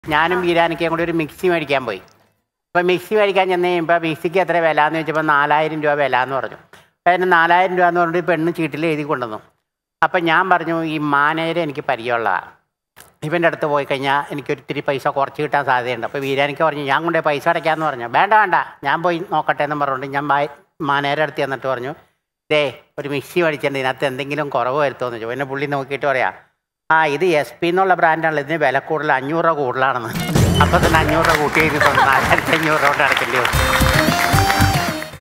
ഞാനും വീരാനിക്കയും കൂടി ഒരു മിക്സി മേടിക്കാൻ പോയി അപ്പോൾ മിക്സി മേടിക്കാൻ ചെന്ന് കഴിയുമ്പോൾ മിക്സിക്ക് എത്ര വില എന്ന് ചോദിച്ചപ്പോൾ നാലായിരം രൂപ വില എന്ന് പറഞ്ഞു അപ്പോൾ അതിന് നാലായിരം രൂപ എന്ന് പറഞ്ഞിട്ട് ഈ പെണ്ണ് ചീട്ടിൽ എഴുതി കൊണ്ടുവന്നു അപ്പം ഞാൻ പറഞ്ഞു ഈ മാനേജർ എനിക്ക് പരിചയമുള്ളതാണ് ഇവൻ്റെ അടുത്ത് പോയി കഴിഞ്ഞാൽ എനിക്ക് ഒത്തിരി പൈസ കുറച്ച് കിട്ടാൻ സാധ്യതയുണ്ട് അപ്പോൾ വീരാനിക്ക് പറഞ്ഞു ഞാൻ കൊണ്ടുപോയി പൈസ അടയ്ക്കാമെന്ന് പറഞ്ഞു വേണ്ട വേണ്ട ഞാൻ പോയി നോക്കട്ടെ എന്ന് പറഞ്ഞുകൊണ്ട് ഞാൻ മാനേജർ അടുത്ത് ചെന്നിട്ട് പറഞ്ഞു ദേ ഒരു മിക്സി മേടിച്ചിട്ടുണ്ട് ഇതിനകത്ത് എന്തെങ്കിലും കുറവ് വരുത്തുമെന്ന് ചോദിച്ചു എന്നെ പുള്ളി നോക്കിയിട്ട് പറയാം ആ ഇത് എസ് പി എന്നുള്ള ബ്രാൻഡാണല്ലോ ഇതിന് വില കൂടുതൽ അഞ്ഞൂറ് രൂപ കൂടുതലാണെന്ന് അപ്പോൾ തന്നെ അഞ്ഞൂറ് രൂപ കൂട്ടി കഴിഞ്ഞിട്ടുണ്ട് നാലായിരത്തി അഞ്ഞൂറ് രൂപ കൊണ്ട് അടയ്ക്കേണ്ടി വരും